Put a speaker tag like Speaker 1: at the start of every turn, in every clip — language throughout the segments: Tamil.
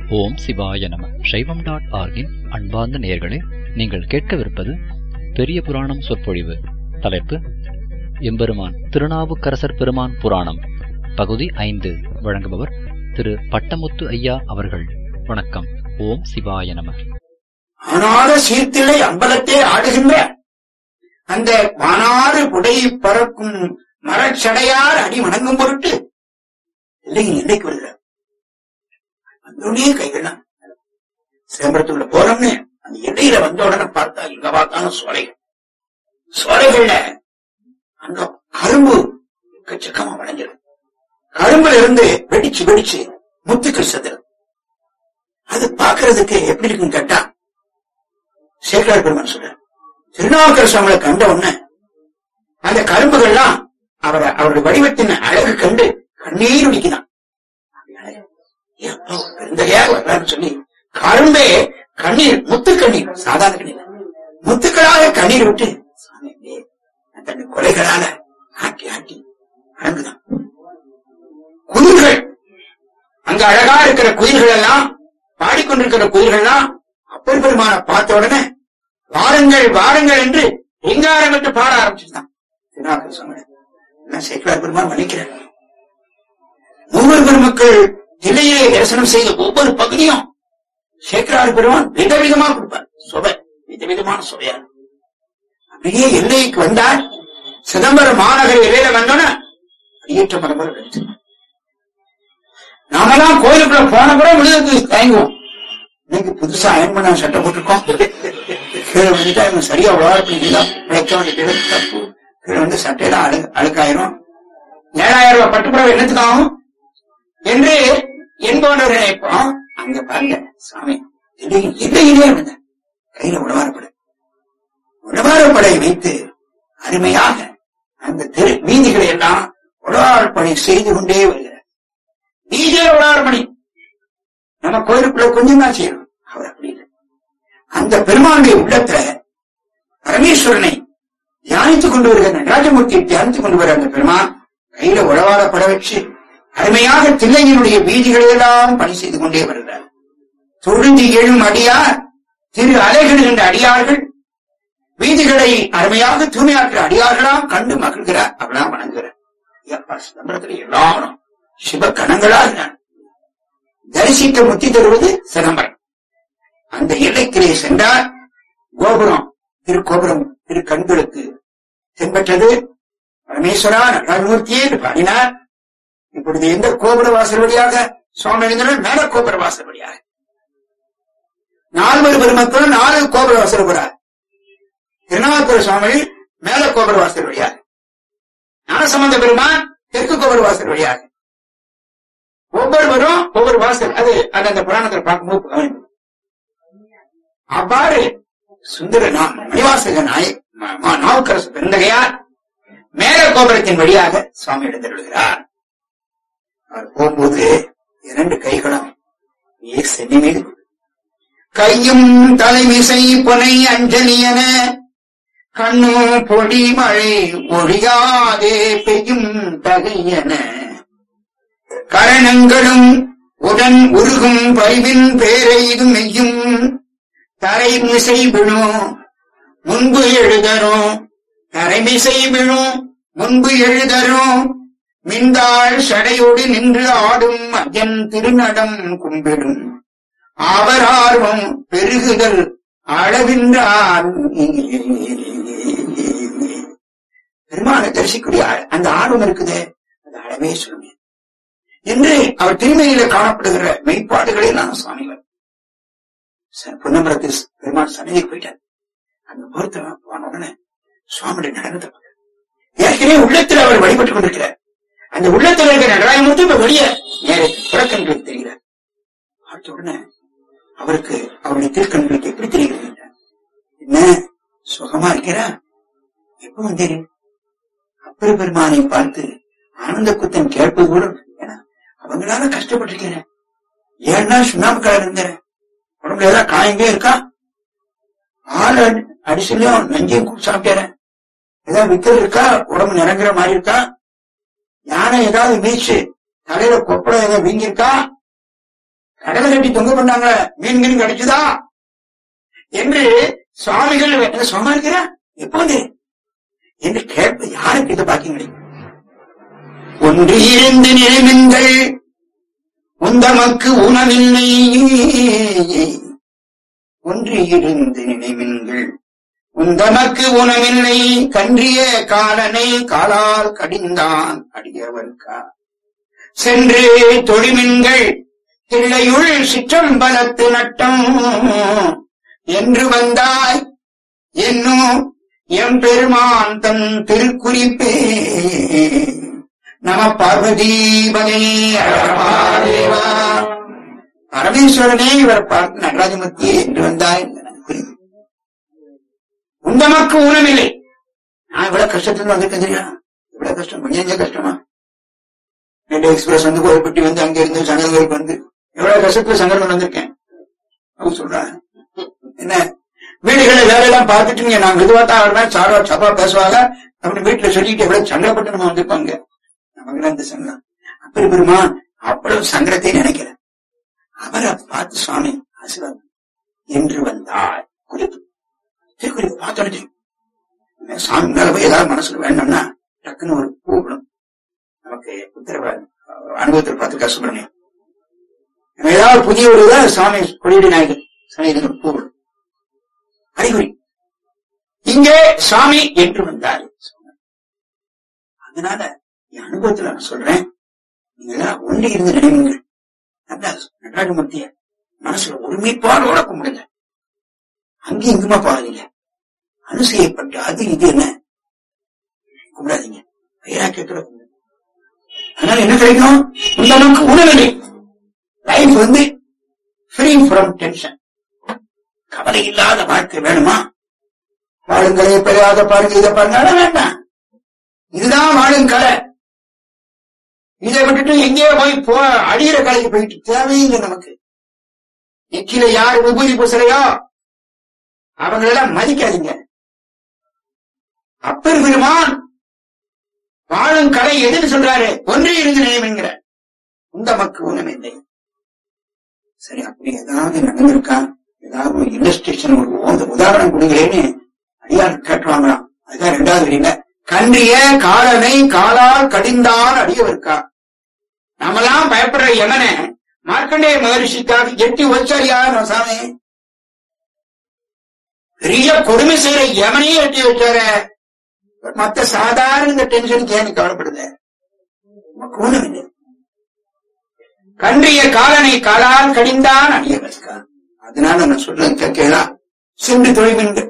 Speaker 1: ஓம் சிவாய நம சைவம் டாட் ஆர்கின் அன்பார்ந்த நேயர்களே நீங்கள் கேட்கவிருப்பது பெரிய புராணம் சொற்பொழிவு தலைப்பு எம்பெருமான் திருநாவுக்கரசர் பெருமான் புராணம் பகுதி ஐந்து வழங்குபவர் திரு பட்டமுத்து ஐயா அவர்கள் வணக்கம் ஓம் சிவாய நம
Speaker 2: ஆனாத சீர்த்தில்லை அம்பலத்தே ஆடுகின்ற அந்த வானாறு புடை பறக்கும் மரச்சடையார் அடி வணங்கும் பொருட்டு இல்லை எல்லைக்கு வருகிறார் வந்தோடனே கைகள்லாம் சிதம்பரத்துக்குள்ள போறோம்னு அந்த எல்லையில வந்த உடனே பார்த்தா எங்க பார்த்தாலும் சோலைகள் சோலைகள்ல அங்க கரும்பு எக்கச்சக்கமா வளைஞ்சிடும் கரும்புல இருந்து வெடிச்சு வெடிச்சு முத்துக்கள் செதுறது அது பாக்குறதுக்கு எப்படி இருக்குன்னு கேட்டா சேகர் பெருமான் சொல்றார் திருநாவுக்கர சுவாமியை கண்ட உடனே அந்த கரும்புகள்லாம் அவரை அவருடைய வடிவத்தின் அழகு கண்டு கண்ணீர் உடிக்கிறான் பெருந்தகையாக வர்றாருன்னு சொல்லி கரும்பே கண்ணீர் முத்து கண்ணீர் சாதாரண கண்ணீர் முத்துக்களாக கண்ணீர் விட்டு சுவாமி அப்படியே தன் கொலைகளால ஆட்டி ஆட்டி அடங்குதான் குயில்கள் அங்க அழகா இருக்கிற குயில்கள் எல்லாம் பாடிக்கொண்டிருக்கிற குயில்கள் எல்லாம் அப்பர் பெருமான பார்த்த உடனே வாருங்கள் வாருங்கள் என்று எங்காரம் விட்டு பாட ஆரம்பிச்சுட்டான் திருநாவுக்கர் சுவாமி நான் சேக்கலார் பெருமான் மன்னிக்கிறேன் மூவர் பெருமக்கள் தில்லையிலே தரிசனம் செய்த ஒவ்வொரு பகுதியும் சேக்கரார் பெருமான் விதவிதமா கொடுப்பார் சுவை விதவிதமான சுவையா அப்படியே எல்லைக்கு வந்தால் சிதம்பரம் மாநகர் எல்லையில வந்தோன்னா அடியேற்ற பரம்பரை எடுத்து நாமெல்லாம் கோயிலுக்குள்ள போன கூட விழுதுக்கு தயங்குவோம் இன்னைக்கு புதுசா அயன் பண்ண சட்டை போட்டிருக்கோம் கீழே வந்துட்டா இவங்க சரியா உழப்பிங்களா விளக்க வேண்டிய தப்பு கீழே வந்து சட்டையெல்லாம் அழு அழுக்காயிரும் ஏழாயிரம் ரூபாய் பட்டுப்புறவை என்னத்துக்கு ஆகும் என்று என்பவனவர்கள் நினைப்போம் அங்க பாருங்க சாமி திடீர்னு இல்லையிலே இருந்த கையில உழவாரப்படை உழவாரப்படை வைத்து அருமையாக அந்த தெரு வீதிகளை எல்லாம் உழவாரப்படை செய்து கொண்டே வருகிறார் வீதியில உழவாரப்பணி நம்ம கோயிலுக்குள்ள கொஞ்சம் தான் செய்யணும் அவர் அப்படி இல்லை அந்த பெருமானுடைய உள்ளத்துல பரமேஸ்வரனை தியானித்துக் கொண்டு வருகிற நடராஜமூர்த்தியை தியானித்துக் கொண்டு வர அந்த பெருமான் கையில உழவாரப்பட வச்சு அருமையாக தில்லையினுடைய வீதிகளெல்லாம் பணி செய்து கொண்டே வருகிறார் தொழுதி எழும் அடியார் திரு அலைகிடுகின்ற அடியார்கள் வீதிகளை அருமையாக தூய்மையாக்குற அடியார்களாம் கண்டு மகிழ்கிறார் அவளாம் வணங்குகிறார் எப்பா சிதம்பரத்தில் எல்லாரும் சிவ கணங்களாக தரிசிக்க முத்தி தருவது சிதம்பரம் அந்த எல்லைக்கிலே சென்றார் கோபுரம் திருக்கோபுரம் திரு கண்களுக்கு தென்பட்டது பரமேஸ்வரா நடராஜமூர்த்தியே என்று பாடினார் இப்பொழுது எந்த கோபுர வாசல் வழியாக சுவாமி எழுந்தனர் மேல கோபுர வாசல் வழியாக நால்வர் பெருமக்களும் நாலு கோபுர வாசல் போறார் திருநாவுக்கர சுவாமி மேல கோபுர வாசல் வழியாக ஞானசம்பந்த பெருமான் தெற்கு கோபுர வாசல் வழியாக ஒவ்வொருவரும் ஒவ்வொரு வாசல் அது அது அந்த புராணத்தில் பார்க்கும்போது கவனிக்கும். அவ்வாறு சுந்தர நா- மணிவாசக நாய ம- ம- நாவுக்கரசு பெருந்தகையார் மேல கோபுரத்தின் வழியாக சுவாமி எழுந்தருளுகிறார் அவர் போகும்போது இரண்டு கைகளும் ஏ சென்னி மீது கையும் தலைமிசை புனை அஞ்சலியன கண்ணும் பொடி மழை ஒழியாதே பெய்யும் தகையன கரணங்களும் உடன் உருகும் பரிவின் பேரெய்து மெய்யும் தரைமிசை விழும் முன்பு எழுதரும் தரைமிசை விழும் முன்பு எழுதரும் மிந்தாள் சடையோடு நின்று ஆடும் அஜன் திருநடம் கும்பிடும் அவர் ஆர்வம் பெருகுதல் அளவின்றார் பெருமானை தரிசிக்கூடிய ஆ- அந்த ஆர்வம் இருக்குதே அது அளவே சொல்லுங்க என்று அவர் திருமையில காணப்படுகிற மெய்ப்பாடுகளை நான் சுவாமிகள் பொன்னம்பலத்தில் பெருமாள் சன்னதிக்கு போயிட்டார் அந்த பொறுத்த போன உடனே சுவாமியுடைய நடனத்தை பார்த்தார். ஏற்கனவே உள்ளத்தில் அவர் வழிபட்டுக் கொண்டிருக்கிறார் அந்த உள்ளத்தில் இருக்கிற நடராஜமூர்த்தி இப்ப வெளியே நேர புறக்கண்களுக்கு தெரிகிறார் பார்த்த உடனே அவருக்கு அவருடைய திருக்கண்களுக்கு எப்படி தெரிகிறது என்றார். என்ன சுகமா இருக்கிறா எப்ப வந்தீங்க அப்பர் பெருமானை பார்த்து ஆனந்த குத்தன் கேட்பது கூட ஏன்னா அவங்களால கஷ்டப்பட்டிருக்கிறேன் ஏழு நாள் சுண்ணாம்பு கலர் இருந்தேன் உடம்புல ஏதாவது காயங்கே இருக்கா ஆள் அடி- அடிசலையும் நஞ்சையும் கூப்பிட்டு சாப்பிட்டேன் ஏதாவது விக்கல் இருக்கா உடம்பு நிறங்குற மாதிரி இருக்கா யானை ஏதாவது மீச்சு தலையில கொப்பளம் ஏதாவது வீங்கியிருக்கா கடலை கட்டி தொங்க பண்ணாங்க மீன் மீன் கிடைச்சுதா என்று சுவாமிகள் என்ன சும்மா இருக்கிறா எப்போது என்று கேட்ப யாருக்கு இதை பாக்கியம் கிடைக்கும் ஒன்று இருந்து நினைவுங்கள் உந்தமக்கு உணவில்லை ஒன்று இருந்து நினைவுங்கள் உந்தமக்கு உணவில்லை கன்றிய காலனை காலால் கடிந்தான் அடியவர்க்கா சென்று தொழிமின்கள் தில்லையுள் சிற்றம்பலத்து நட்டம் என்று வந்தாய் என்னும் எம்பெருமான் தன் திருக்குறிப்பே நம பார்வதீபனே அரபாதேவா பரமேஸ்வரனே இவர் பார்த்து நடராஜமூர்த்தியே என்று வந்தாய் என்று எனக்கு புரியுது. உண்டமக்கு ஊனமில்லை நான் இவ்வளவு கஷ்டத்துல வந்திருக்கேன் தெரியா இவ்வளவு கஷ்டம் கொஞ்சம் நெஞ்ச கஷ்டமா ரெண்டு எக்ஸ்பிரஸ் வந்து கோயில்பட்டி வந்து அங்க இருந்து சங்கரங்களுக்கு வந்து எவ்வளவு கஷ்டத்துல சங்கரன் வந்திருக்கேன் அவங்க சொல்றாங்க என்ன வீடுகளை வேலையெல்லாம் பார்த்துட்டு நீங்க நான் மெதுவா தான் ஆடுவேன் சாரா சபா பேசுவாங்க அப்படின்னு வீட்டுல சொல்லிட்டு எவ்வளவு சங்கடப்பட்டு நம்ம வந்திருப்பாங்க நமக்கு அந்த சங்கடம் அப்படி பெருமா அவ்வளவு சங்கடத்தை நினைக்கிறேன் அவரை பார்த்து சுவாமி ஆசீர்வாதம் என்று வந்தாய் குறிப்பு திருக்குறிப்பு பார்த்தோன்னு தெரியும். சாமி மேல போய் ஏதாவது மனசுல வேணும்னா டக்குன்னு ஒரு கூப்பிடும் நமக்கு உத்தரவ அனுபவத்தில் பார்த்துருக்கா சுப்பிரமணியம் நம்ம ஏதாவது புதிய ஒரு இதை சுவாமி கொடியடி நாயகர் சமயத்தில் ஒரு கூப்பிடும் அறிகுறி இங்கே சுவாமி என்று வந்தார் அதனால என் அனுபவத்துல நான் சொல்றேன் நீங்க எல்லாம் ஒன்றி இருந்து நினைவுங்கள் நடராஜமூர்த்திய மனசுல ஒருமைப்பாடோட கும்பிடுங்க அங்கேயும் இங்குமா பாருங்க அனுசையப்பட்டு அது இது என்ன கும்பிடாதீங்க வைராக்கியத்தோட கும்பிடுங்க அதனால என்ன கிடைக்கும் இந்த நமக்கு உணவில்லை லைஃப் வந்து ஃப்ரீ ஃப்ரம் டென்ஷன் கவலை இல்லாத வாழ்க்கை வேணுமா வாழுங்களே பெரியாத பாருங்க இதை பாருங்க அதெல்லாம் வேண்டாம் இதுதான் வாழும் கலை இதை விட்டுட்டு எங்கேயோ போய் போ அடியிற கலைக்கு போயிட்டு தேவையில்லை நமக்கு நெற்றியில யார் உபரி பூசலையோ அவங்களெல்லாம் மதிக்காதீங்க அப்பர் பெருமான் வாழும் கலை எதுன்னு சொல்றாரு ஒன்றே இருந்து நினைவுங்கிற இந்த மக்கு உணவில்லை சரி அப்படி ஏதாவது நடந்திருக்கா ஏதாவது ஒரு இல்லஸ்ட்ரேஷன் ஒரு ஓந்த உதாரணம் கொடுங்களேன்னு அடியார் கேட்டுவாங்களாம் அதுதான் ரெண்டாவது வரியில கன்றிய காலனை காலால் கடிந்தான் அடியவர்க்கா நாமெல்லாம் பயப்படுற யமனை மார்க்கண்டேய மகரிஷிக்காக எட்டி வச்சாரியா சாமி பெரிய கொடுமை செய்யற யமனையே எட்டி வச்சார மத்த சாதாரண இந்த டென்ஷனுக்கு ஏன் கவலைப்படுது நமக்கு ஒண்ணும் இல்லை. கன்றிய காலனை காலால் கடிந்தான் அடியவர்க்கா அதனால நான் சொல்றது கேட்கலாம் சென்று தொழில்கள்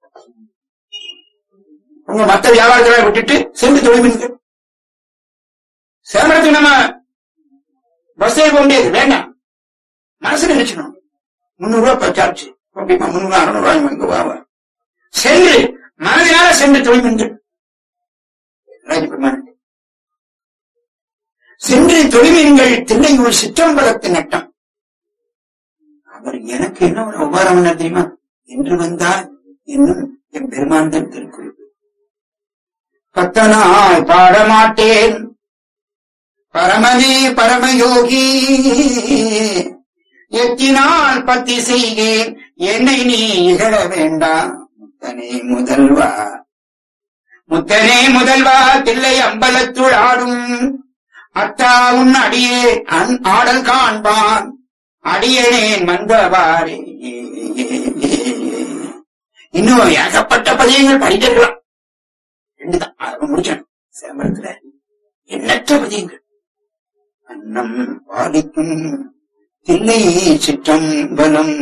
Speaker 2: உங்க மத்த வியாபாரத்தை விட்டுட்டு சென்று தொழில்கள் சேமரத்துக்கு நம்ம பஸ் ஏறி போக முடியாது வேண்டாம் மனசுல நினைச்சுக்கணும் முன்னூறு ரூபாய் சார்ஜ் ஓகேமா முன்னூறு அறுநூறு ரூபாய் இங்க வா சென்று மனதினால சென்று தொழில்கள் ராஜபெருமான் சென்று தொழில்கள் திண்ணையூர் சிற்றம்பலத்து நட்டம் அவர் எனக்கு என்ன ஒரு உபாரம் என்ன தெரியுமா என்று வந்தால் இன்னும் என் பெருமாந்தன் திருக்குறிப்பு பத்தனாய் பாடமாட்டேன் பரமனே பரமயோகி எத்தினால் பத்தி செய்கேன் என்னை நீ இகழ வேண்டாம் முத்தனே முதல்வா முத்தனே முதல்வா தில்லை அம்பலத்துள் ஆடும் அத்தா உன் அடியே அன் ஆடல் காண்பான் அடியனேன் மந்தவாரே இன்னும் ஏகப்பட்ட பதியங்கள் படிச்சிருக்கலாம் ரெண்டுதான் அதை முடிச்சேன் சேமரத்துல எண்ணற்ற பதியங்கள் அன்னம் பாலிக்கும் தில்லை சிற்றம்பலம்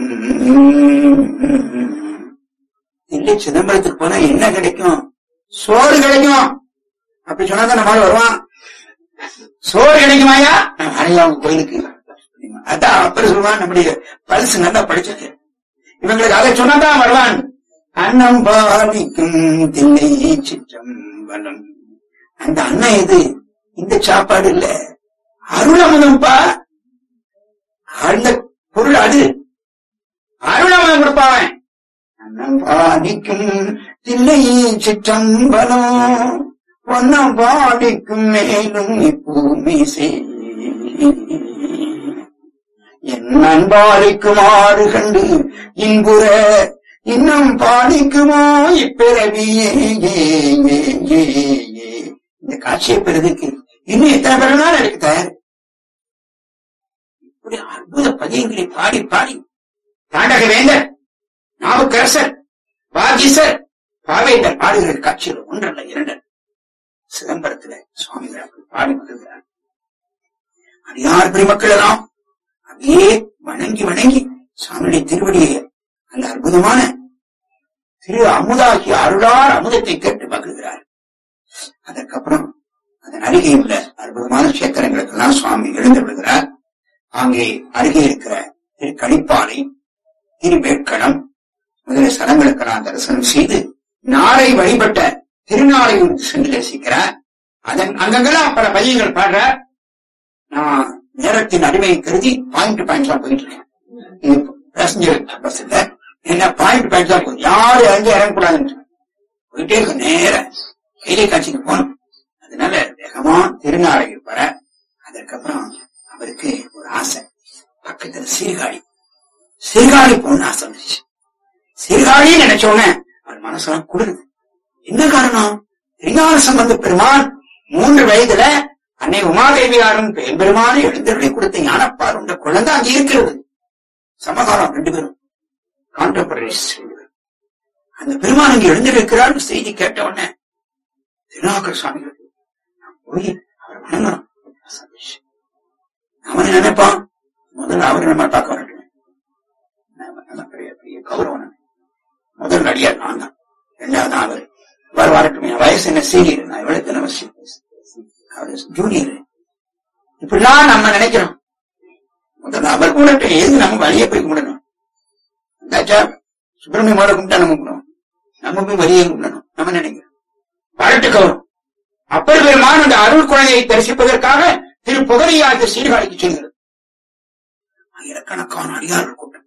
Speaker 2: தில்லை சிதம்பரத்துக்கு போனா என்ன கிடைக்கும் சோறு கிடைக்கும் அப்படி சொன்னா தான் நம்மளால வருவான் சோறு கிடைக்குமாயா நான் வரையா உங்க கோயிலுக்கு அதான் அப்புறம் சொல்லுவான் நம்முடைய பரிசு நல்லா படிச்சது இவங்களுக்கு அதை சொன்னாதான் வருவான் அன்னம் பாலிக்கும் தில்லை சிற்றம்பலம் அந்த அண்ணன் எது இந்த சாப்பாடு இல்ல அருளமுதம்பா அந்த பொருள் அது அருளமுதம் கொடுப்பாவன் அன்னம் பாடிக்கும் தில்லை சிற்றம்பலம் பொன்னம் பாடிக்கும் மேலும் இப்பூமி என் அன்பாலிக்குமாறு கண்டு இன்புற இன்னும் பாலிக்குமா இப்பிறவியே ஏ, ஏ, ஏ, ஏ. இந்த காட்சியை பெறுவதற்கு இன்னும் எத்தனை பிறநாள் எனக்கு தயார் இப்படி அற்புத பதியங்களை பாடி பாடி தாண்டக வேந்தர் நாவுக்கரசர் வாகீசர் பாவேந்தர் பாடுகிற காட்சிகள் ஒன்றல்ல இரண்டல்ல சிதம்பரத்துல சுவாமிகள் அப்படி பாடி வருகிறார் அடியார் பெருமக்கள் எல்லாம் அப்படியே வணங்கி வணங்கி சுவாமியுடைய திருவடியை அந்த அற்புதமான திரு அமுதாகிய அருளார் அமுதத்தை கேட்டு மகிழ்கிறார் அதற்கப்புறம் அதன் அருகே உள்ள அற்புதமான சேத்திரங்களுக்கெல்லாம் சுவாமி எழுந்து விடுகிறார் அங்கே அருகே இருக்கிற திரு கணிப்பாலை திரு வேட்களம் முதலிய ஸ்தலங்களுக்கெல்லாம் தரிசனம் செய்து நாளை வழிபட்ட திருநாளை சென்று தரிசிக்கிறார் அதன் அங்கங்கெல்லாம் பல பதியங்கள் பாடுறார் நான் நேரத்தின் அடிமையை கருதி பாயிண்ட் பாயிண்ட் தான் போயிட்டு இருக்கேன் இது பேசஞ்சர் பஸ் இல்ல என்ன பாயிண்ட் பாயிண்ட் தான் போகுது யாரும் இறங்கி இறங்கக்கூடாதுன்னு போயிட்டே இருக்க நேர கைலை காட்சிக்கு போகணும் அதனால வேகமா திருநாளைக்கு வர அதற்கப்புறம் அவருக்கு ஒரு ஆசை பக்கத்துல சீர்காழி சீர்காழி போகணும்னு ஆசை வந்துச்சு சீர்காழி நினைச்ச உடனே அவர் மனசெல்லாம் குளிருது என்ன காரணம் திருஞான சம்பந்த பெருமான் மூன்று வயதுல அன்னை உமாதேவியாரும் பெருமானை எழுந்தருளை கொடுத்த ஞானப்பார் உண்ட குழந்தை அங்கே இருக்கிறது சமகாலம் ரெண்டு பேரும் கான்டெம்பரரிஸ் அந்த பெருமான் அங்கே எழுந்திருக்கிறார் செய்தி கேட்ட உடனே திருநாகர் சுவாமிகள் நான் போய் அவர் வணங்கணும் சந்தோஷம். அவனை நினைப்பான் முதல்ல அவரை நம்ம பார்க்க வேண்டும் நம்ம- நம்ம பெரிய பெரிய கௌரவம் நமக்கு. முதல் நடிகர் நான் தான் இரண்டாவது அவர் வர வரட்டும் என் வயசு என்ன சீனியர் நான் எவ்வளவு அவசியம் அவர் ஜூனியர் இப்படிலாம் நம்ம நினைக்கிறோம் முதல்ல அவர் கூடட்டும் எது நம்ம வழியே போய் கும்பிடணும் என்னாச்சா சுப்பிரமணிய மேல கும்பிட்டா நம்ம கும்பிடணும் நம்ம போய் வழியே கும்பிடணும் நம்ம நினைக்கிறோம் வரட்டு கௌரவம் அப்பர் பெருமான் அந்த அருள் குழந்தையை தரிசிப்பதற்காக திரு புகழியாற்று சீர்காழிக்கு செல்கிறது ஆயிரக்கணக்கான அடியார்கள் கூட்டம்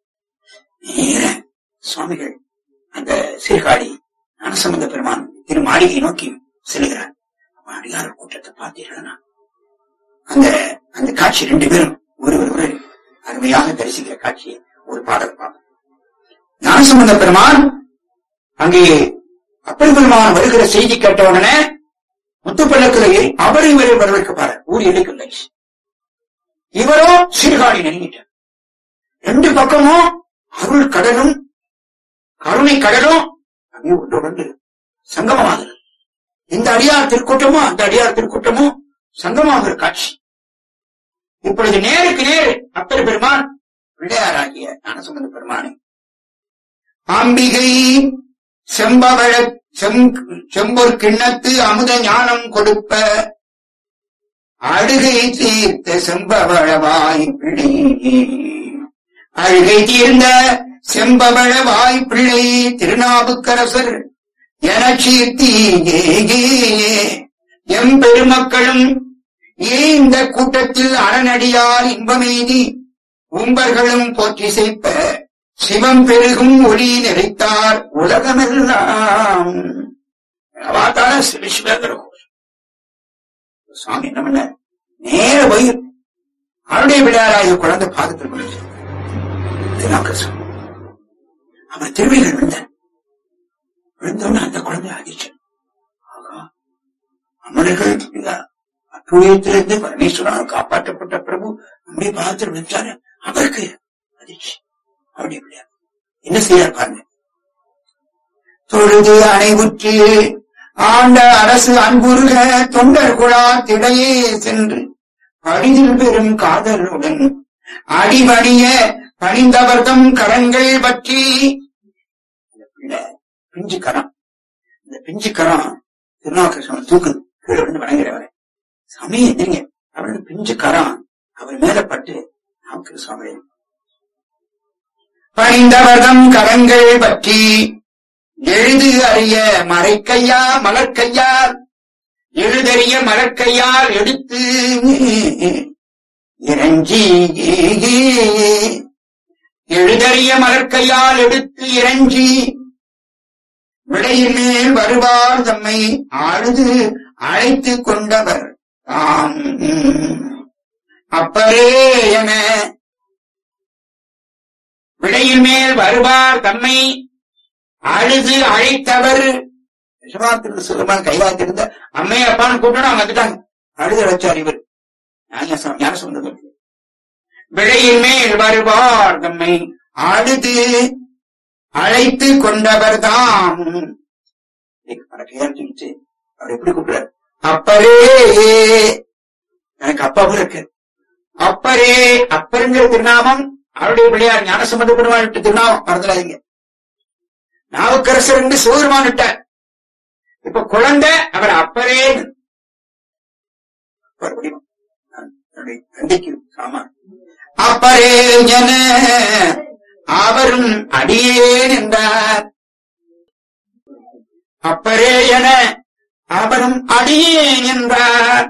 Speaker 2: நேர சுவாமிகள் அந்த சீர்காழி ஞானசம்பந்த பெருமான் திரு மாளிகை நோக்கி செல்கிறார் அப்ப அடியார்கள் கூட்டத்தை பார்த்தீர்களா அந்த அந்த காட்சி ரெண்டு பேரும் ஒருவர் ஒரு அருமையாக தரிசிக்கிற காட்சியை ஒரு பாடல் பார்ப்போம் ஞானசம்பந்த பெருமான் அங்கே அப்பர் பெருமான் வருகிற செய்தி கேட்ட உடனே முத்துப்பள்ளக்கிளையை அவர் இவரை வரவேற்கப்பாரு ஊர் எடுக்கலை இவரோ சீர்காழி நெருங்கிட்டார் ரெண்டு பக்கமும் அருள் கடலும் கருணை கடலும் அப்படியே ஒன்றோடு சங்கமமாகுது இந்த அடியார் திருக்கூட்டமும் அந்த அடியார் திருக்கூட்டமும் சங்கமாகிற காட்சி இப்பொழுது நேருக்கு நேர் அப்பர் பெருமான் பிள்ளையாராகிய ஞானசம்பந்த பெருமானை அம்பிகை செம்பவழ செம் செம்பொர் கிண்ணத்து அமுத ஞானம் கொடுப்ப அழுகை தீர்த்த செம்பவழவாய் பிள்ளை அழுகை தீர்ந்த செம்பவழவாய் பிள்ளை திருநாவுக்கரசர் என சீர்த்தி எம் பெருமக்களும் ஏன் இந்த கூட்டத்தில் அறநடியார் இன்பமெய்தி உம்பர்களும் போற்றி செய்ப்ப சிவம் பெருகும் ஒளி நிறைத்தார் உலகமெல்லாம் பார்த்தால சிவசிவங்கிற சுவாமி என்ன பண்ண நேர போய் அவருடைய விளையாடாய குழந்தை பாதத்தில் விழுந்து திருநாக்கரசன் அவர் திருவிகள் விழுந்தார் விழுந்தோன்னு அந்த குழந்தை ஆகிச்சு ஆகா அமரர்கள் அத்துயத்திலிருந்து பரமேஸ்வரனால் காப்பாற்றப்பட்ட பிரபு நம்முடைய பாதத்தில் விழுந்தாரு அவருக்கு அதிர்ச்சி அவருடைய பிள்ளையார் என்ன செய்யார் பாருங்க தொழுது அணைவுற்று ஆண்ட அரசு அன்புருக தொண்டர் குழா திடையே சென்று பழிதில் பெறும் காதலுடன் அடிமணிய பணிந்தவர்தம் கரங்கள் பற்றி இந்த பிள்ளை பிஞ்சு கரம் இந்த பிஞ்சு கரம் திருநாக்கரசன் தூக்கு கீழே விழுந்து வணங்குறவரை சாமி எந்திரிங்க அவரோட பிஞ்சு கரம் அவர் மேல பட்டு நமக்கு சுவாமி பணிந்தவர்தம் கரங்கள் பற்றி எழுது அறிய மறைக்கையா மலர்க்கையார் எழுதறிய மலர்க்கையார் எடுத்து இறஞ்சி எழுதறிய மலர்க்கையால் எடுத்து இறஞ்சி விடையின் மேல் வருவார் தம்மை ஆழுது அழைத்து கொண்டவர் தாம் அப்பரே என விடையின் மேல் வருவார் தம்மை அழுது அழைத்தவர் விஸ்வநாத்திற்கு சுகமான கைலாத்திருந்த அம்மையை அப்பான்னு கூப்பிட்டு அவங்க வந்துட்டாங்க அழுது அழைச்சார் இவர் ஞான- ஞான சுந்தரம் விடையின் மேல் வருவார் தம்மை அழுது அழைத்து கொண்டவர் தாம் பல பெயர் சொல்லிட்டு அவர் எப்படி கூப்பிடுறார் அப்பரே எனக்கு அப்பாவும் இருக்கு அப்பரே அப்பருங்கிற திருநாமம் அவருடைய பிள்ளையார் ஞானசம்பந்த பெருமாள் திருநாமம் மறந்துடாதீங்க நாவுக்கரசர் என்று சிவபெருமான் விட்டார் இப்ப குழந்தை அவர் அப்பரே மறுபடியும் நான் என்னுடைய தந்தைக்கு சாமா அப்பரே என அவரும் அடியேன் என்றார் அப்பரே என அவரும் அடியேன் என்றார்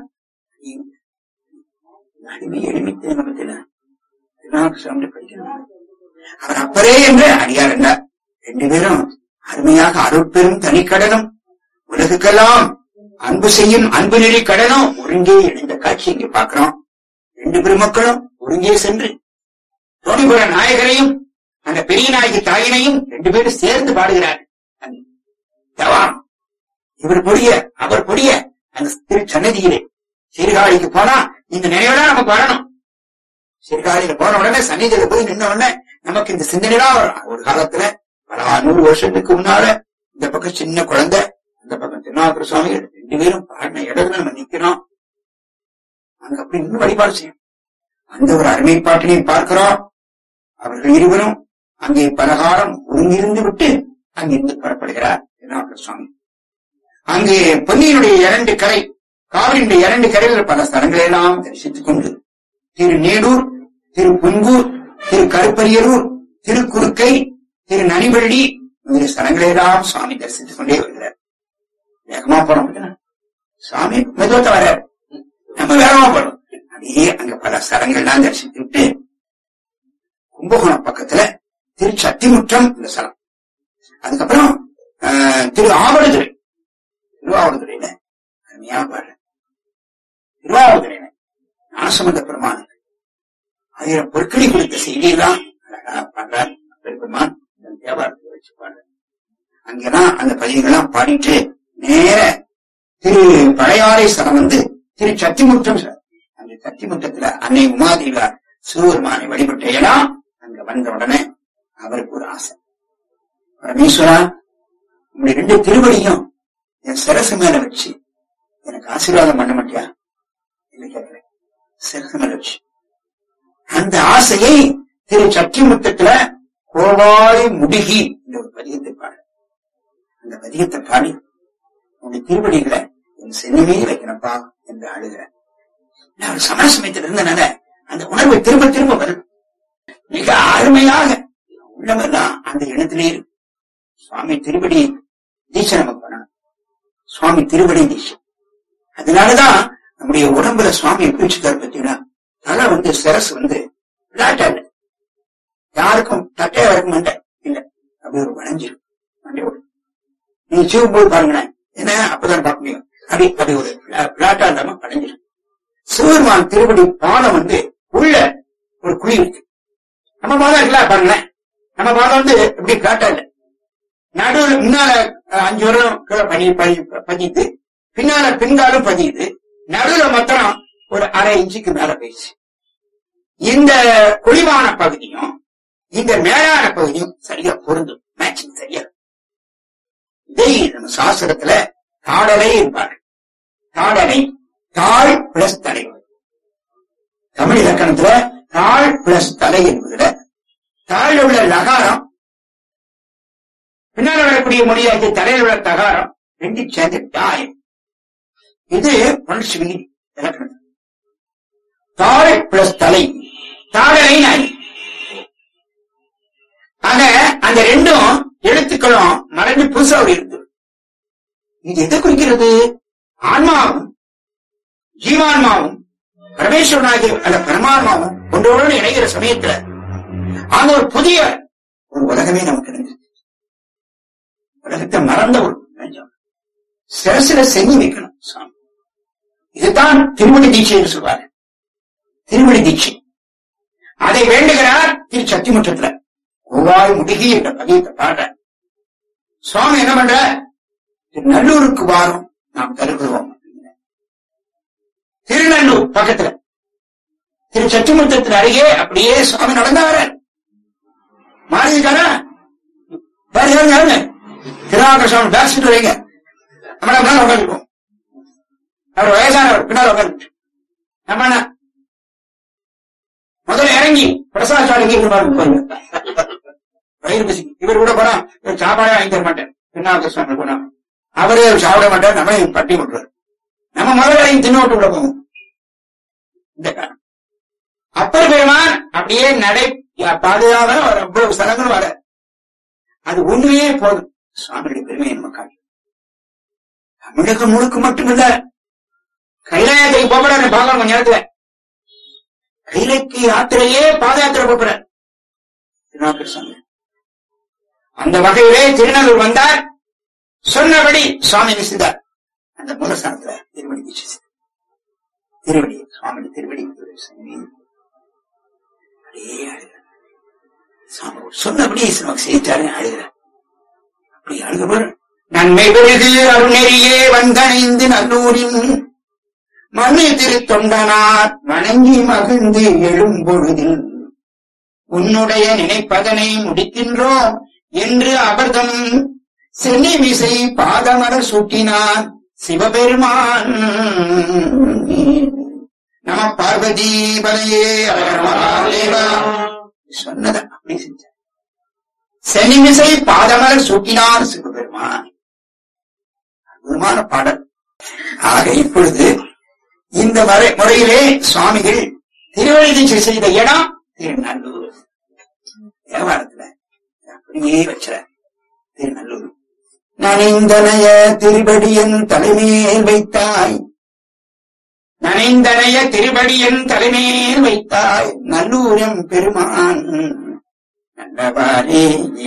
Speaker 2: அடிமை எளிமித்து நமக்கு திருநாவுக்கு படிக்கிறார் அவர் அப்பரே என்று அடியார் என்றார் ரெண்டு பேரும் அருமையாக அருட்பெரும் தனிக்கடனும் உலகுக்கெல்லாம் அன்பு செய்யும் அன்பு நெறி கடனும் ஒருங்கே இணைந்த காட்சி இங்கே பார்க்கிறோம் ரெண்டு பெருமக்களும் ஒருங்கே சென்று தோணிபுர நாயகரையும் அந்த பெரிய நாயகி தாயினையும் ரெண்டு பேரும் சேர்ந்து பாடுகிறார் தவாம் இவர் பொடிய அவர் பொடிய அந்த திரு சன்னதியிலே சீர்காழிக்கு போனா இந்த நினைவுதான் நமக்கு வரணும் சீர்காழியில போன உடனே சன்னிதியில போய் நின்ன உடனே நமக்கு இந்த சிந்தனைலாம் வரும். ஒரு காலத்துல பல நூறு வருஷத்துக்கு முன்னால இந்த பக்கம் சின்ன குழந்தை இந்த பக்கம் திருநாகர சுவாமிகள் ரெண்டு பேரும் பாடின இடத்துல நம்ம நிக்கிறோம் அங்க அப்படி இன்னும் வழிபாடு செய்யும் அந்த ஒரு அருமை பாட்டினையும் பார்க்கிறோம் அவர்கள் இருவரும் அங்கே பலகாலம் ஒருங்கிருந்து விட்டு அங்கிருந்து புறப்படுகிறார் திருநாகர சுவாமி அங்கே பொன்னியினுடைய இரண்டு கரை காவிரியுடைய இரண்டு கரையில் பல ஸ்தலங்களை எல்லாம் தரிசித்துக் கொண்டு திரு நேடூர் திரு புன்கூர் திரு கருப்பரியலூர் திரு குறுக்கை திரு நனிவள்ளி முதலிய ஸ்தலங்களை எல்லாம் சுவாமி தரிசித்துக் கொண்டே வருகிறார் வேகமா போறோம் இல்லையா? சுவாமி மெதுவத்தை வர நம்ம வேகமா போறோம் அப்படியே அங்க பல ஸ்தலங்கள்லாம் தரிசித்து விட்டு கும்பகோணம் பக்கத்துல திரு சத்திமுற்றம் இந்த ஸ்தலம் அதுக்கப்புறம் ஆஹ், திரு ஆவடுதுறை திருவாவடுதுறையில அருமையா பாரு திருவாவடுதுறையில ஞானசம்பந்த பெருமான் ஆயிரம் பொற்களி கொடுத்த செய்தியெல்லாம் அழகா பாடுறார் பெருமான் தேவாரத்தில் வச்சு பாடுறார் அங்கெல்லாம் அந்த பதிவுகள்லாம் பாடிட்டு நேர திரு பழையாறை ஸ்தலம் வந்து திரு சத்திமுற்றம் சார் அந்த சத்திமுற்றத்துல அன்னை உமாதேவியார் சிவபெருமானை வழிபட்ட இடம் அங்க வந்த உடனே அவருக்கு ஒரு ஆசை பரமேஸ்வரா உங்களுடைய ரெண்டு திருவடியும் என் சிரசு மேல வச்சு எனக்கு ஆசீர்வாதம் பண்ண மாட்டியா என்று கேட்கிறேன் சிரசு மேல வச்சு அந்த ஆசையை திரு சத்திமுத்தத்துல கோவாய் முடுகி என்ற ஒரு பதியத்தை பாடு அந்த பதியத்தை பாடி உன்னுடைய திருவடிகளை என் சென்னிமே வைக்கணும்ப்பா என்று அழுகிறேன் நான் ஒரு சமரசமயத்தில் இருந்தனால அந்த உணர்வு திரும்ப திரும்ப வரும் மிக அருமையாக உள்ளவெல்லாம் அந்த இடத்திலே இருக்கு சுவாமி திருவடி தீட்சை நமக்கு பண்ணணும் சுவாமி திருவடி தீட்சை அதனாலதான் நம்முடைய உடம்புல சுவாமி எப்படி வச்சுக்காரு பார்த்தீங்கன்னா தலை வந்து சிரசு வந்து பிளாட்டா இல்ல யாருக்கும் தட்டையா இருக்க மாட்டேன் இல்ல அப்படி ஒரு வளைஞ்சிரும் மண்டையோடு நீங்க சிவம் போய் பாருங்களேன் என்ன அப்பதான் பார்க்க முடியும் அப்படி அப்படி ஒரு பிளாட்டா இல்லாம வளைஞ்சிரும் சிவபெருமான் திருவடி பாதம் வந்து உள்ள ஒரு குழி இருக்கு நம்ம பாதம் இருக்குல்ல பாருங்களேன் நம்ம பாதம் வந்து இப்படி பிளாட்டா இல்ல நடுவுல முன்னால அஹ், அஞ்சு வருடம் கீழே பதி பதி- பதியுது பின்னால பின்காலும் பதியுது நடுவுல மாத்திரம் ஒரு அரை இன்ச்சுக்கு மேல போயிடுச்சு இந்த குழிவான பகுதியும் இந்த மேலான பகுதியும் சரியா பொருந்தும் மேட்சிங் சரியா இதை நம்ம சாஸ்திரத்துல தாடலை இருப்பாரு தாடலை தாழ் பிளஸ் தலை தமிழ் இலக்கணத்துல தாழ் பிளஸ் தலை என்பதுல தாழ் உள்ள லகாரம் பின்னால் வரக்கூடிய மொழியாகி தலையில் உள்ள தகாரம் ரெண்டு சேர்ந்து தாயம் இது புணர்ச்சி விதி இலக்கணம் தாழ் பிளஸ் தலை தாழலை நாய் ஆக அந்த ரெண்டும் எழுத்துக்களும் மறைஞ்சு புதுசா ஒரு எழுத்து இது எதை குறிக்கிறது ஆன்மாவும் ஜீவான்மாவும் பரமேஸ்வரனாகிய அந்த பரமாத்மாவும் ஒன்றோடு இணைகிற சமயத்துல அந்த ஒரு புதிய ஒரு உலகமே நமக்கு கிடைச்சது உலகத்தை மறந்த ஒரு நெஞ்சம் சிரசில செஞ்சு வைக்கணும் சாமி இதுதான் திருமணி தீட்சை என்று சொல்வாரு திருமணி தீட்சை அதை வேண்டுகிறார் திரு சத்திமுற்றத்துல ஒவ்வாய் முடுகி என்ற பதியத்தை பாடுற சுவாமி என்ன பண்ற நல்லூருக்கு வாரம் நாம் கருதுவோம் திருநல்லூர் பக்கத்துல திரு சற்றுமுத்தத்தின் அருகே அப்படியே சுவாமி நடந்தா வர மாறியிருக்காரா வேற யாரும் யாருங்க திருநாகர சுவாமி பேசிட்டு வைங்க நம்ம முன்னாடி உட்காந்துருக்கோம் அவர் வயசானவர் பின்னால் உட்காந்து நம்ம என்ன? முதல்ல இறங்கி பிரசாத் சாலைக்கு போயிருங்க வயிறு பசி இவர் கூட போனா இவர் சாப்பாடே வாங்கி தர மாட்டேன் திருநாகர சுவாமி போனா அவரே சாப்பிட மாட்டார் நம்ம பட்டி விட்டுருவார் நம்ம முதல்ல இறங்கி தின்னு விட்டு விட போவோம் இந்த காரணம் அப்பர் பெருமான் அப்படியே நடை பாதுகாவ அவர் அவ்வளவு ஸ்தலங்களும் வர அது ஒண்ணுமே போதும் சுவாமியுடைய பெருமையை நம்ம காட்டி தமிழகம் முழுக்க மட்டுமில்ல கைலாயத்துக்கு போகிறாரு பார்க்கணும் கொஞ்ச நேரத்துல கைலைக்கு யாத்திரையே பாத யாத்திரை போகிறார் திருநாவுக்கர் சாமி அந்த வகையிலே திருநல்லூர் வந்தார் சொன்னபடி சுவாமி நிசிந்தார் அந்த மூலஸ்தானத்துல திருவடி தீட்சை செய்தார். திருவடி சுவாமி திருவடி சாமி அப்படியே அழுகிறார். சாமி சொன்னபடி நமக்கு செய்தாரு அழுகிறார் அப்படி அழுகிறவர் நன்மை பெருகு அருணெறியே வந்தணைந்து நல்லூரின் மண்ணு திரு தொண்டனார் வணங்கி மகிழ்ந்து எழும் பொழுதில் உன்னுடைய நினைப்பதனை முடிக்கின்றோம் என்று அபர்தம் சென்னி விசை பாதமர சூட்டினான் சிவபெருமான் நம பார்வதி பலையே அழகரமாதேவா சொன்னத அப்படி செஞ்சார் சென்னிமிசை பாதமலர் சூட்டினார் சிவபெருமான் அற்புதமான பாடல் ஆக இப்பொழுது இந்த வரை- முறையிலே சுவாமிகள் திருவள்ளி தீட்சை செய்த இடம் திருநல்லூர் தேவாரத்துல அப்படியே வச்சுற திருநல்லூர் நனைந்தனைய திருபடியன் தலைமையில் வைத்தாய் நனைந்தனைய திருபடியன் தலைமையில் வைத்தாய் நல்லூரம் பெருமான் நல்லவாரே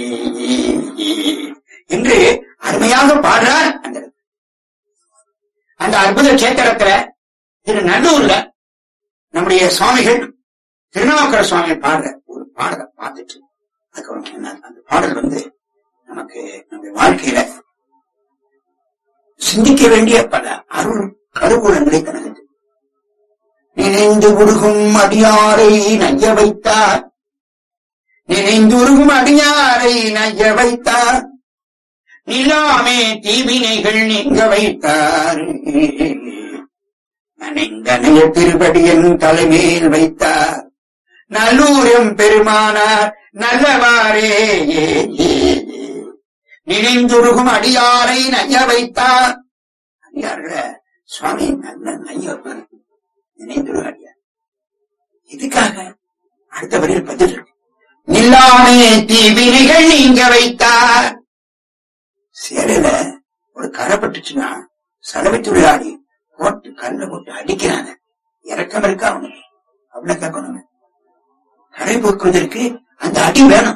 Speaker 2: என்று அருமையாக பாடுறார் அந்த இடத்துல. அந்த அற்புத கேத்திரத்துல திரு நல்லூர்ல நம்முடைய சுவாமிகள் திருநாவுக்கர சுவாமி பாடுற ஒரு பாடலை பார்த்துட்டு அதுக்கப்புறம் என்ன, அந்த பாடல் வந்து நமக்கு நம்முடைய வாழ்க்கையில சிந்திக்க வேண்டிய பல அருள் கருவூலங்களை தனது நினைந்து உருகும் அடியாரை நைய வைத்தார் நினைந்து உருகும் அடியாரை நைய வைத்தார் நிலாமே தீவினைகள் நீங்க வைத்தார் நனைந்தனைய திருபடியன் தலைமையில் வைத்தார் நல்லூரம் பெருமானார் நல்லவாரே நினைந்துருகும் அடியாரை நைய வைத்தார் அடியார்கள சுவாமி நல்ல நைய வைப்பார். நினைந்துருகும் அடியார் இதுக்காக அடுத்த வரியில் பதில் இருக்கு. நில்லாமே தீவினைகள் நீங்க வைத்தார் சேலையில ஒரு கரை பட்டுச்சுன்னா சலவை தொழிலாளி போட்டு கல்ல போட்டு அடிக்கிறாங்க இறக்கம் இருக்கா அவனுக்கு அவனை கேட்கணும் கரை போக்குவதற்கு அந்த அடி வேணும்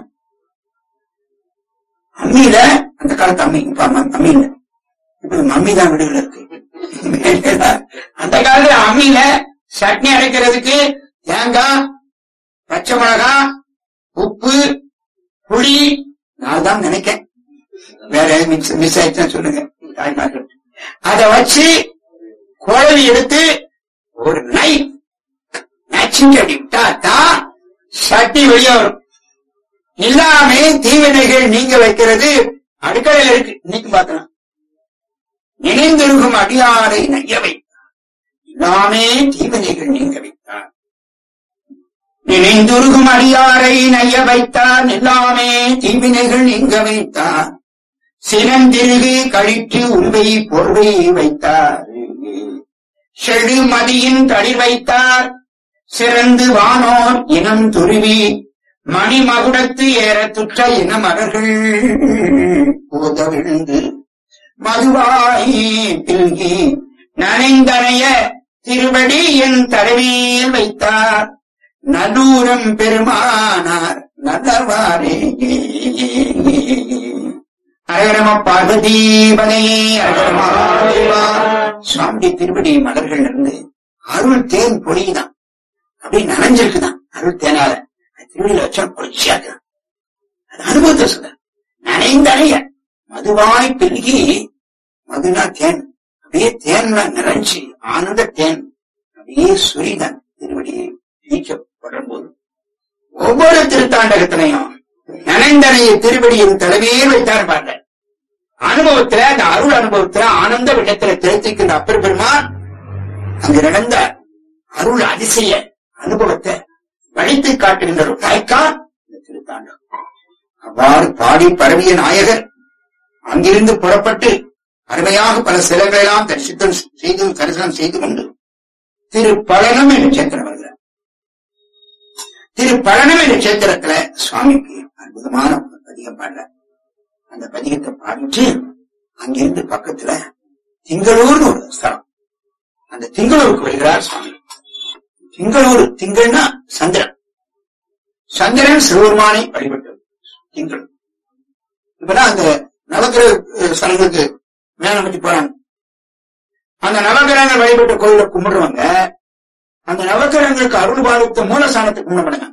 Speaker 2: அம்மியில அந்த காலத்து அம்மி இப்ப அம்ம- அம்மி இல்ல இப்ப மம்மி தான் வீடுகள் இருக்கு அந்த காலத்துல அம்மியில சட்னி அரைக்கிறதுக்கு தேங்காய் பச்சை மிளகாய் உப்பு புளி நான் தான் நினைக்கேன் வேற மிஸ் மிஸ் ஆயிடுச்சுன்னா சொல்லுங்க தாய்மார்கள் அதை வச்சு குழவி எடுத்து ஒரு நைட் நச்சுக்கு அடி விட்டா தான் சட்டி வெளியே வரும் எல்லாமே தீவினைகள் நீங்க வைக்கிறது அடுக்கலையில இருக்கு இன்னைக்கு பார்க்கலாம் நினைந்திருக்கும் அடியாரை நைய வைத்தார் எல்லாமே தீவினைகள் நீங்க வைத்தார் நினைந்துருகும் அடியாரை நைய வைத்தார் எல்லாமே தீவினைகள் நீங்க வைத்தார் சினந்திருகு கழித்து உருவை பொருவை வைத்தார் செழு மதியின் தளிர் வைத்தார் சிறந்து வானோர் இனம் துருவி மணிமகுடத்து ஏற துற்ற இன மலர்கள் போத விழுந்து மதுவாய் பில்கி நனைந்தனைய திருவடி என் தலைமையில் வைத்தார் நல்லூரம் பெருமானார் நல்லவாரே அரகரம பார்வதி பதையே அரகரமா சுவாமி திருவடி மலர்கள் இருந்து அருள் தேன் பொழியுதான் அப்படி நனைஞ்சிருக்குதான் அருள் தேனால அது திருவடியில வச்சா பொழிச்சியாக்குதான் அது அனுபவத்தை சொல்ற நனைந்தனைய மதுவாய் பெருகி மதுனா தேன் அப்படியே தேன்ல நிறைஞ்சு ஆனந்த தேன் அப்படியே சுரிதன் திருவடியை நீக்கப்படும் போது ஒவ்வொரு திருத்தாண்டகத்திலையும் நனைந்தனைய திருவடியின் தலைமையே வைத்தார் பாருங்க அனுபவத்துல அந்த அருள் அனுபவத்துல ஆனந்த விடத்துல தெரிவிக்கின்ற அப்பர் பெருமான் அங்கு நடந்த அருள் அதிசய அனுபவத்தை வழித்து காட்டுகின்ற ஒரு தாய்க்கான் இந்த திருத்தாண்டம் அவ்வாறு பாடி பரவிய நாயகர் அங்கிருந்து புறப்பட்டு அருமையாக பல சிலைகளெல்லாம் தரிசித்தம் செய்து தரிசனம் செய்து கொண்டு திரு பழனம் என்ற சேத்திரம் வருகிறார் திரு பழனம் என்ற சேத்திரத்துல சுவாமிக்கு அற்புதமான ஒரு பதிகம் பாடுற அந்த பதிகத்தை பாடிட்டு அங்கிருந்து பக்கத்துல திங்களூர்னு ஒரு ஸ்தலம் அந்த திங்களூருக்கு வருகிறார் சுவாமி திங்களூர் திங்கள்னா சந்திரன் சந்திரன் சிவபெருமானை வழிபட்டது திங்கள் இப்பதான் அந்த நவக்கிரக அஹ், ஸ்தலங்களுக்கு மேல பற்றி போறாங்க அந்த நவகிரகங்கள் வழிபட்ட கோயில கும்பிடுறவங்க அந்த நவக்கிரகங்களுக்கு அருள் பாலித்த மூலஸ்தானத்தை கும்பிடுறாங்க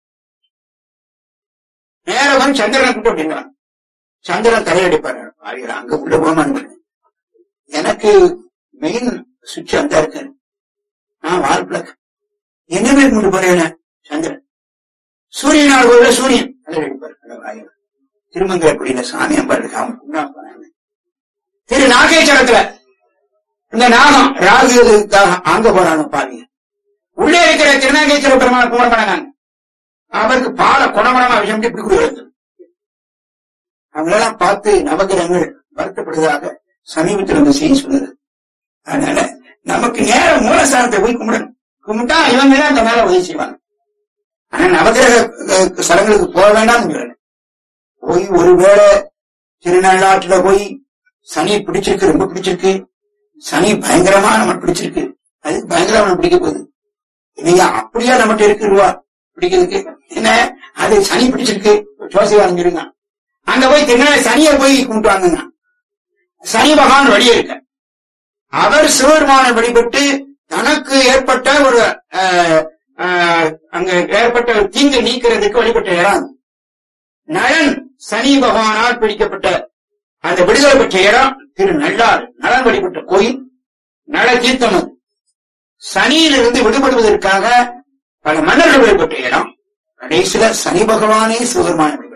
Speaker 2: நேரம் சந்திரனை கூட்டு அப்படிங்கிறாங்க சந்திரன் தலையடிப்பாரு ஆகிற அங்க உள்ள போமான்னு எனக்கு மெயின் சுவிட்ச் அந்த இருக்கு நான் வால் பிளக் என்ன பேர் கொண்டு போறேன் சந்திரன் சூரியன் கோயில சூரியன் தலையடிப்பாரு ஆயிரம் திருமங்கை அப்படின்ற சாமி அம்பாளுக்கு அவன் கும்பிடாம போனாங்க திரு நாகேஸ்வரத்துல இந்த நாகம் ராகுக்காக அங்க போறாங்க பாருங்க உள்ளே இருக்கிற திருநாகேஸ்வர பெருமான கும்பிட பண்ணாங்க அவருக்கு பால குணமணமா விஷயம் இப்படி கொடுக்கிறது அவங்களெல்லாம் பார்த்து நவகிரகங்கள் வருத்தப்படுவதாக சமீபத்தில் வந்து செய்தி சொன்னது அதனால நமக்கு நேரம் மூலஸ்தானத்தை போய் கும்பிடணும் கும்பிட்டா இவங்க தான் அந்த மேல உதவி செய்வாங்க ஆனா நவகிரக அஹ், ஸ்தலங்களுக்கு போக வேண்டாம்னு சொல்றேன் போய் ஒருவேளை திருநள்ளாட்டுல போய் சனி பிடிச்சிருக்கு ரொம்ப பிடிச்சிருக்கு சனி பயங்கரமா நம்ம பிடிச்சிருக்கு அது பயங்கரமா நம்ம பிடிக்க போகுது நீங்க அப்படியா நம்மகிட்ட இருக்குருவா பிடிக்கிறதுக்கு என்ன அது சனி பிடிச்சிருக்கு ஜோசியம் வரைஞ்சிருங்க அங்க போய் திருநாள் சனியை போய் கும்பிட்டு வாங்குங்க சனி பகவான் வழியே இருக்க அவர் சிவபெருமானை வழிபட்டு தனக்கு ஏற்பட்ட ஒரு அஹ், அஹ், அங்க ஏற்பட்ட ஒரு தீங்கு நீக்கிறதுக்கு வழிபட்ட இடம் அது. நலன் சனி பகவானால் பிடிக்கப்பட்ட அந்த விடுதலை பெற்ற இடம் திரு நல்லாறு நலன் வழிபட்ட கோயில் நல தீர்த்தம் அது சனியிலிருந்து விடுபடுவதற்காக பல மன்னர்கள் வழிபட்ட இடம் கடைசியில சனி பகவானே சிவபெருமான வழிபட்டார்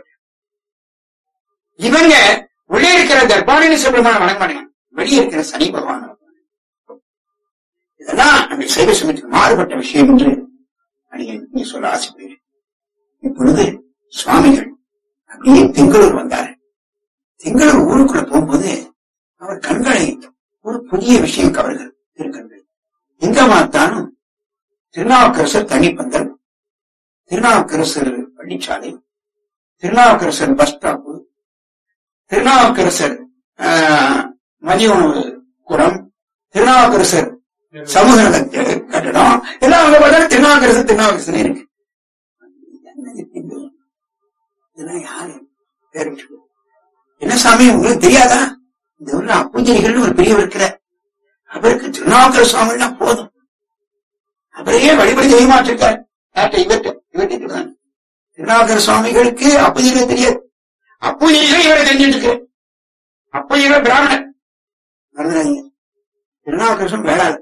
Speaker 2: இவங்க உள்ளே இருக்கிற தர்பாரணி சிவபெருமான வணங்க மாட்டாங்க வெளியே இருக்கிற சனி பகவான் வணங்குவாங்க. இதெல்லாம் நம்ம சைவ சமயத்துக்கு மாறுபட்ட விஷயம் என்று அடியை நீ சொல்ல ஆசைப்படுகிறேன் இப்பொழுது சுவாமிகள் அப்படியே திங்களூர் வந்தார் திங்களூர் ஊருக்குள்ள போகும்போது அவர் கண்களை ஒரு புதிய விஷயம் கவர்கள் திருக்கண்கள் எங்க பார்த்தாலும் திருநாவுக்கரசர் தனிப்பந்தர் திருநாவுக்கரசர் பள்ளிச்சாலை திருநாவுக்கரசர் பஸ் ஸ்டாப் திருநாவுக்கரசர் ஆஹ், மதிய உணவு கூடம் திருநாவுக்கரசர் சமூக நல கட்டடம் எல்லாம் அங்க பார்த்தா திருநாவுக்கரசர் திருநாவுக்கரசன் இருக்கு என்னது இது? இதெல்லாம் யாரு பேர் வச்சுக்கோ. என்ன சாமி உங்களுக்கு தெரியாதா இந்த ஊர்ல அப்பூஜரிகள்னு ஒரு பெரியவர் இருக்கிறார் அவருக்கு திருநாவுக்கர சுவாமின்னா போதும் அவரையே வழிபடி தெய்வமாற்றிருக்கார் யார்கிட்ட இவர்கிட்ட இவர்கிட்ட தான் திருநாவுக்கர சுவாமிகளுக்கு அப்பூஜைகள் தெரியாது அப்பூஜைகள் இவரை தெரிஞ்சுட்டு இருக்கு அப்பூஜைகள் பிராமணர் மறந்துடாதீங்க திருநாவுக்கரசன் வேளாளர்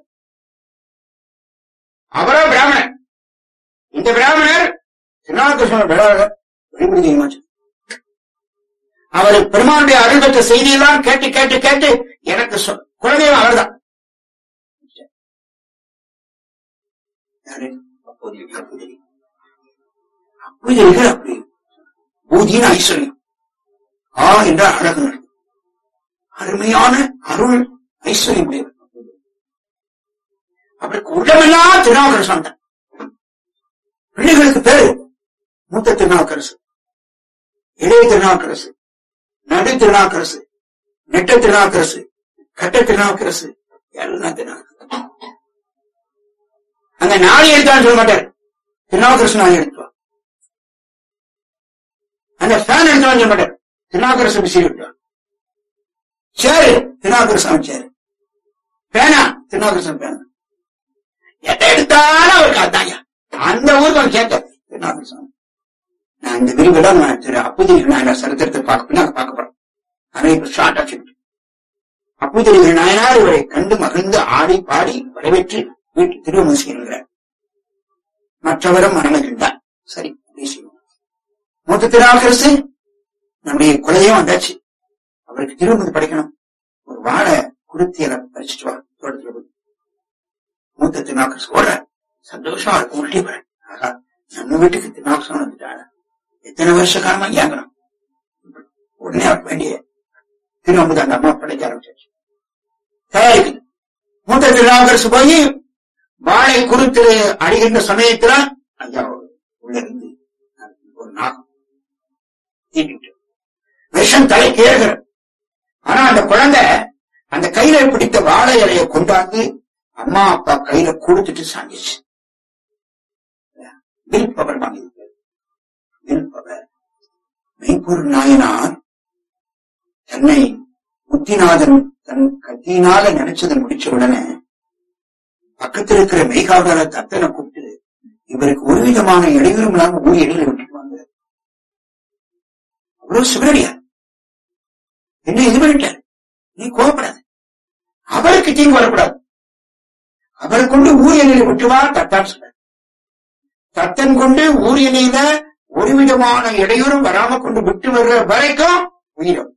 Speaker 2: அவரோ பிராமணர் இந்த பிராமணர் திருநாவுக்கரசன் வேளாளர் வழிபடி தெய்வமாச்சு அவர் பெருமானுடைய அருள் பெற்ற செய்தியெல்லாம் கேட்டு கேட்டு கேட்டு எனக்கு சொ- குலதெய்வம் அவர்தான் யாரு? அப்போதைய அப்போதைய. அப்போதையர்கள் அப்படி பூதியின் ஐஸ்வர்யம் ஆ என்ற அழகு அருமையான அருள் ஐஸ்வர்யம் உடையவர் அவருக்கு உள்ளமெல்லாம் திருநாவுக்கரசன் தான் பிள்ளைகளுக்கு பேரு மூத்த திருநாவுக்கரசு இளைய திருநாவுக்கரசு நடு திருநாவுக்கரசு நெட்ட திருநாவுக்கரசு கட்ட திருநாவுக்கரசு எல்லாம் திருநாவுக்கரசு அங்க நாளை எடுத்தான்னு சொல்ல மாட்டார் திருநாவுக்கரசு நாளை எடுத்துவா அந்த ஃபேன் எடுத்தான்னு சொல்ல மாட்டார் திருநாவுக்கரசு விசிறி விட்டுவா சேரு திருநாவுக்கரசன் சேரு பேனா திருநாவுக்கரசன் பேனா எதை எடுத்தாலும் அவருக்கு அதாங்க அந்த ஊருக்கு அவன் கேட்க திருநாவுக்கரசன் நான் இந்த விரிவுல நான் திரு அப்புதிரி நாயனார் சரித்திரத்தை பார்க்க நாங்க பார்க்க போறோம் ஆனா இப்ப ஷார்ட் ஆச்சு அப்புதிரி நாயனார் இவரை கண்டு மகிழ்ந்து ஆடி பாடி வரவேற்று வீட்டு திருமணம் செய்கிறார் மற்றவரும் மனமகிழ்ந்தார் சரி பேசுவோம் மூத்த திருநாவுக்கரசு நம்முடைய குலதெய்வம் வந்தாச்சு அவருக்கு திருமணம் படிக்கணும் ஒரு வாழை குருத்தி எல்லாம் பறிச்சுட்டு வா தோட்டத்துல போய் மூத்த திருநாவுக்கரசு ஓடுற சந்தோஷமா இருக்கும் உள்ளே போறேன் ஆகா நம்ம வீட்டுக்கு திருநாவுக்கரசன் வந்துட்டாங்க எத்தனை வருஷ காலமா கேட்கணும் உடனே அவர் வேண்டிய திருவம்புக்கு அந்த அம்மா படைக்க ஆரம்பிச்சாச்சு தயாரிக்குது மூத்த திருநாவுக்கரசு போய் வாழை குறுத்து அடிகின்ற சமயத்துல ஐயா உள்ள இருந்து ஒரு நாகம் தீட்டிட்டு விஷம் தலைக்கு ஏறுகிறது ஆனா அந்த குழந்தை அந்த கையில பிடித்த வாழை இலையை கொண்டாந்து அம்மா அப்பா கையில கொடுத்துட்டு சாங்கிச்சு வில் பவர் வாங்கியிருக்கு வில் பவர் மெய்ப்பொருள் நாயனார் தன்னை முத்திநாதன் தன் கத்தியினால நினைச்சதை முடிச்ச உடனே பக்கத்தில் இருக்கிற மெய்காவலர தத்தனை கூப்பிட்டு இவருக்கு ஒரு விதமான இடையூறும் இல்லாம ஊர் இடையில விட்டுருவாங்க அவ்வளவு சிவனடியா என்ன இது பண்ணிட்டார் நீ கோவப்படாது அவருக்கு தீங்கு வரக்கூடாது அவரை கொண்டு ஊர் எண்ணெயில விட்டுவா தத்தான் சொல்ற தத்தன் கொண்டு ஊர் எண்ணெயில ஒரு விதமான இடையூறும் வராம கொண்டு விட்டு வர்ற வரைக்கும் உயிரும்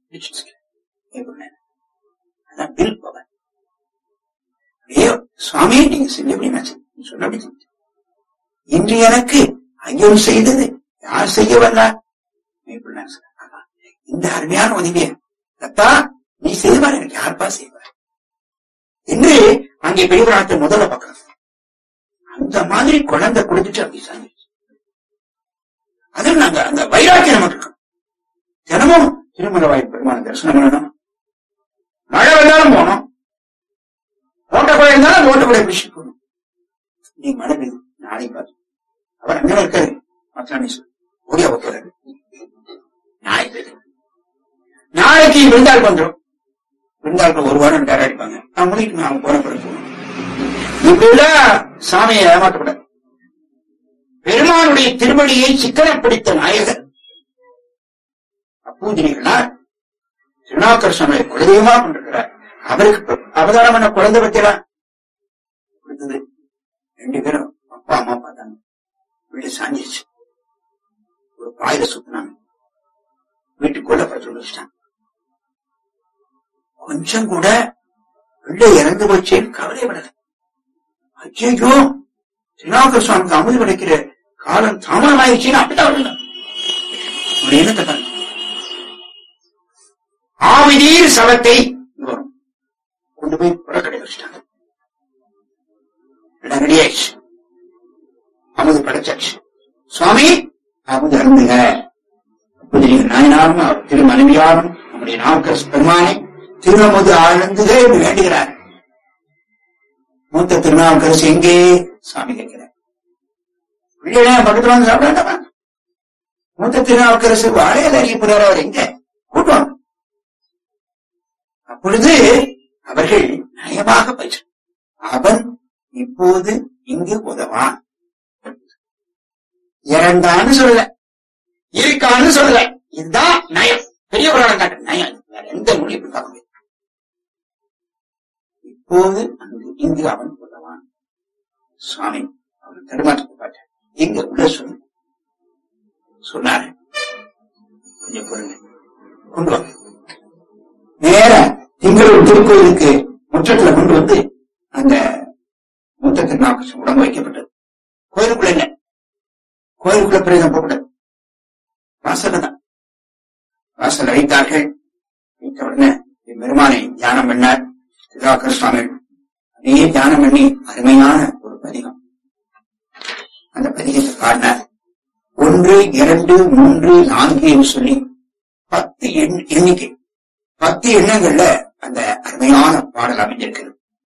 Speaker 2: அதான் பில் பவன் ஐயோ சுவாமி நீங்க செஞ்சபடி நான் செஞ்சேன். சொன்னபடி செஞ்சேன். இன்று எனக்கு ஐயம் செய்தது யார் செய்ய வந்தார் மெய்ப்பிள்ளார் சொன்னார். ஆமா. இந்த அருமையான உதவிய தத்தா நீ செய்வார் எனக்கு யார்ப்பா செய்வார் என்று அங்கே பெரியவராட்ட முதல்ல பார்க்கணும் அந்த மாதிரி குழந்தை கொடுத்துட்டு அப்படி சாங்கிச்சு அதில் நாங்க அந்த வைராக்கியம் நமக்கு இருக்கும் தினமும் திருமலவாய் பெருமான தரிசனம் பண்ணணும் மழை வந்தாலும் போனோம் ஓட்டக்குழை இருந்தாலும் ஓட்டக்குழை பிடிச்சு போகணும் நீ மழை பெய்யுது நாளைக்கு பார்த்து அவர் அங்கே இருக்காரு மச்சாமி ஓடியா ஒத்துறாரு நாளைக்கு பெய்யுது. நாளைக்கு விருந்தாள் வந்துடும் விருந்தாளுக்கு ஒரு வாரம் டேர் அடிப்பாங்க நான் முடிக்கணும் அவங்க போன பிறகு போகணும் இப்படிலாம் சாமியை ஏமாற்றப்படாது பெருமானுடைய திருமணியை சிக்கனம் பிடித்த நாயகர் அப்பூஜனிகளார் திருநாக்கர் சுவாமியை குலதெய்வமா கொண்டிருக்கிறார் அவருக்கு இப்ப அவதாரம் பண்ண குழந்தை பத்தியெல்லாம் கொடுத்தது ரெண்டு பேரும் அப்பா அம்மா பார்த்தாங்க வீடு சாஞ்சிச்சு ஒரு பாயில சுத்தினாங்க வீட்டுக்குள்ள படுத்து வச்சுட்டாங்க கொஞ்சம் கூட பிள்ளை இறந்து போச்சேன்னு கவலைப்படல ஐயோ திருநாகர் சுவாமிக்கு அமுது கிடைக்கிற காலம் தாமதம் ஆயிடுச்சுன்னு அப்படிதான் வரல அப்படி என்னத்தை பாருங்க ஆவிதீர் சவத்தை இங்க வரும் கொண்டு போய் புறக்கடை வச்சுட்டாங்க எல்லாம் ரெடி ஆயிடுச்சு அமுது படைச்சாச்சு சுவாமி அமுது அருந்துங்க புதிய நாயனாரும் அவர் திரு மனைவியாரும் நம்முடைய நாவுக்கரசு பெருமானை திருநமுது ஆழ்ந்துக என்று வேண்டுகிறார் மூத்த திருநாவுக்கரசு எங்கே சாமி கேட்கிறார் பிள்ளைகளே பக்கத்துல வந்து சாப்பிடாண்டா மூத்த திருநாவுக்கரசு வாழையில அறிய போறாரு அவர் எங்க கூட்டம் அப்பொழுது அவர்கள் நயமாக பயிற்சி அவன் இப்போது இங்கு உதவான் இறந்தான்னு சொல்லல இருக்கான்னு சொல்லல இதுதான் நயம் பெரிய புராணம் காட்டு நயம் வேற எந்த மொழி இப்படி பார்க்க முடியாது இப்போது அங்கு இங்கு அவன் உதவான் சுவாமி அவன் தடுமாற்றத்தை பார்த்தார் இங்க உள்ள சொல்லு சொன்னாரு கொஞ்சம் பொறுங்க கொண்டு வாங்க நேர திங்களூர் திருக்கோயிலுக்கு முற்றத்துல கொண்டு வந்து அந்த முத்தத்தின் நாக்கு உடம்பு வைக்கப்பட்டது கோயிலுக்குள்ள இல்ல கோயிலுக்குள்ள பிரேதம் போகக்கூடாது வாசல்ல தான் வாசல் வைத்தார்கள் வைத்த உடனே பெருமானை தியானம் பண்ணார் திருவாக்கர் சுவாமி அதே தியானம் பண்ணி அருமையான ஒரு பதிகம் அந்த பதிகத்தை பாடினார் ஒன்று இரண்டு மூன்று நான்கு என்று சொல்லி பத்து எண் எண்ணிக்கை பத்து எண்ணங்கள்ல அந்த அருமையான பாடல் அமைஞ்சிருக்கிறது